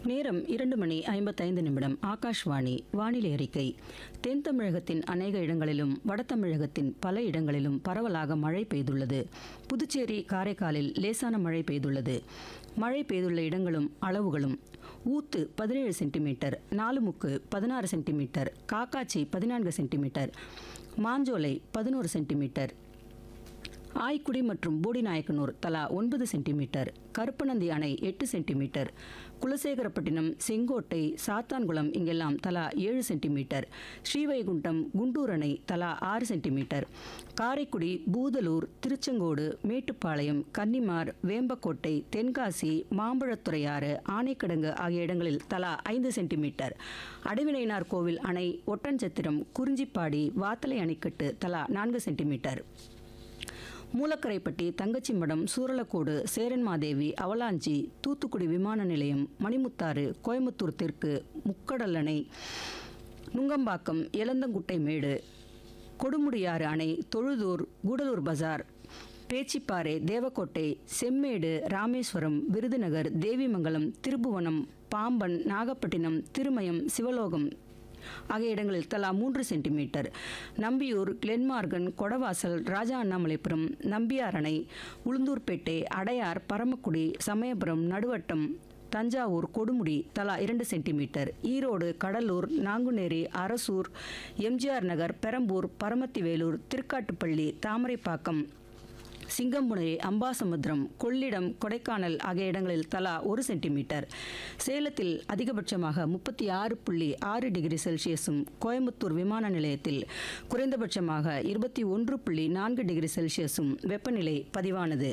நேரம் இரண்டு மணி ஐம்பத்தைந்து நிமிடம் ஆகாஷ்வாணி வானிலை அறிக்கை தென் தமிழகத்தின் அநேக இடங்களிலும் வட தமிழகத்தின் பல இடங்களிலும் பரவலாக மழை பெய்துள்ளது புதுச்சேரி காரைக்காலில் லேசான மழை பெய்துள்ளது மழை பெய்துள்ள இடங்களும் அளவுகளும் ஊத்து பதினேழு சென்டிமீட்டர் நாலுமுக்கு பதினாறு சென்டிமீட்டர் காக்காச்சி பதினான்கு சென்டிமீட்டர் மாஞ்சோலை பதினோரு சென்டிமீட்டர் ஆய்க்குடி மற்றும் போடிநாயக்கனூர் தலா ஒன்பது சென்டிமீட்டர் கருப்பநந்தி அணை எட்டு சென்டிமீட்டர் குலசேகரப்பட்டினம் செங்கோட்டை சாத்தான்குளம் இங்கெல்லாம் தலா ஏழு சென்டிமீட்டர் ஸ்ரீவைகுண்டம் குண்டூர் அணை தலா ஆறு சென்டிமீட்டர் காரைக்குடி பூதலூர் திருச்செங்கோடு மேட்டுப்பாளையம் கன்னிமார் வேம்பக்கோட்டை தென்காசி மாம்பழத்துறையாறு ஆனைக்கிடங்கு ஆகிய இடங்களில் தலா ஐந்து சென்டிமீட்டர் அடைவினைனார் கோவில் அணை ஒட்டன்சத்திரம் குறிஞ்சிப்பாடி வாத்தலை அணைக்கட்டு தலா நான்கு சென்டிமீட்டர் மூலக்கரைப்பட்டி தங்கச்சிமடம் சூரலக்கோடு சேரன்மாதேவி அவலாஞ்சி தூத்துக்குடி விமான நிலையம் மணிமுத்தாறு கோயம்புத்தூர் தெற்கு முக்கடல் அணை நுங்கம்பாக்கம் எலந்தங்குட்டை மேடு கொடுமுடியாறு அணை தொழுதூர் கூடலூர் பஜார் பேச்சிப்பாறை தேவக்கோட்டை செம்மேடு ராமேஸ்வரம் விருதுநகர் தேவிமங்கலம் திருப்புவனம் பாம்பன் நாகப்பட்டினம் திருமயம் சிவலோகம் ஆகிய இடங்களில் தலா மூன்று சென்டிமீட்டர் நம்பியூர் கிளென்மார்கன் கொடவாசல் ராஜா அண்ணாமலைபுரம் நம்பியார் அணை உளுந்தூர்பேட்டை அடையார் பரமக்குடி சமயபுரம் நடுவட்டம் தஞ்சாவூர் கொடுமுடி தலா இரண்டு சென்டிமீட்டர் ஈரோடு கடலூர் நாங்குநேரி அரசூர் எம்ஜிஆர் நகர் பெரம்பூர் பரமத்திவேலூர் திருக்காட்டுப்பள்ளி தாமரைப்பாக்கம் சிங்கம்புனை அம்பாசமுத்திரம் கொள்ளிடம் கொடைக்கானல் ஆகிய இடங்களில் தலா ஒரு சென்டிமீட்டர் சேலத்தில் அதிகபட்சமாக முப்பத்தி ஆறு புள்ளி ஆறு டிகிரி செல்சியஸும் கோயம்புத்தூர் விமான நிலையத்தில் குறைந்தபட்சமாக இருபத்தி ஒன்று புள்ளி நான்கு டிகிரி செல்சியஸும் வெப்பநிலை பதிவானது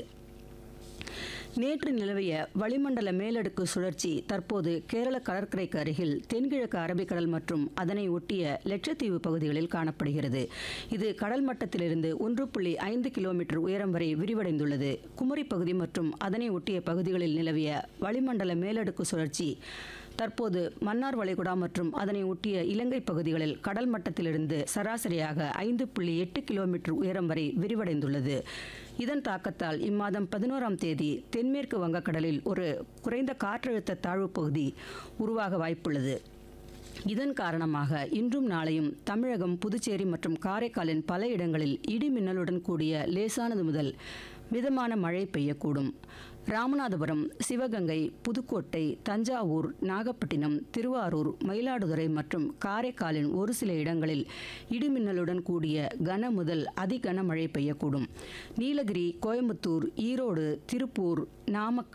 நேற்று நிலவிய வளிமண்டல மேலடுக்கு சுழற்சி தற்போது கேரள கடற்கரைக்கு அருகில் தென்கிழக்கு அரபிக்கடல் மற்றும் அதனை ஒட்டிய லட்சத்தீவு பகுதிகளில் காணப்படுகிறது இது கடல் மட்டத்திலிருந்து ஒன்று புள்ளி ஐந்து கிலோமீட்டர் உயரம் வரை விரிவடைந்துள்ளது குமரி பகுதி மற்றும் அதனை ஒட்டிய பகுதிகளில் நிலவிய வளிமண்டல மேலடுக்கு சுழற்சி தற்போது மன்னார் வளைகுடா மற்றும் அதனை ஒட்டிய இலங்கை பகுதிகளில் கடல் மட்டத்திலிருந்து சராசரியாக ஐந்து புள்ளி எட்டு கிலோமீட்டர் உயரம் வரை விரிவடைந்துள்ளது இதன் தாக்கத்தால் இம்மாதம் பதினோராம் தேதி தென்மேற்கு வங்கக்கடலில் ஒரு குறைந்த காற்றழுத்த தாழ்வு பகுதி உருவாக வாய்ப்புள்ளது இதன் காரணமாக இன்றும் நாளையும் தமிழகம் புதுச்சேரி மற்றும் காரைக்காலின் பல இடங்களில் இடி மின்னலுடன் கூடிய லேசானது முதல் மிதமான மழை பெய்யக்கூடும் ராமநாதபுரம் சிவகங்கை புதுக்கோட்டை தஞ்சாவூர் நாகப்பட்டினம் திருவாரூர் மயிலாடுதுறை மற்றும் காரைக்காலின் ஒரு சில இடங்களில் இடிமின்னலுடன் கூடிய கன முதல் அதிகன மழை பெய்யக்கூடும் நீலகிரி கோயம்புத்தூர் ஈரோடு திருப்பூர் நாமக்கல்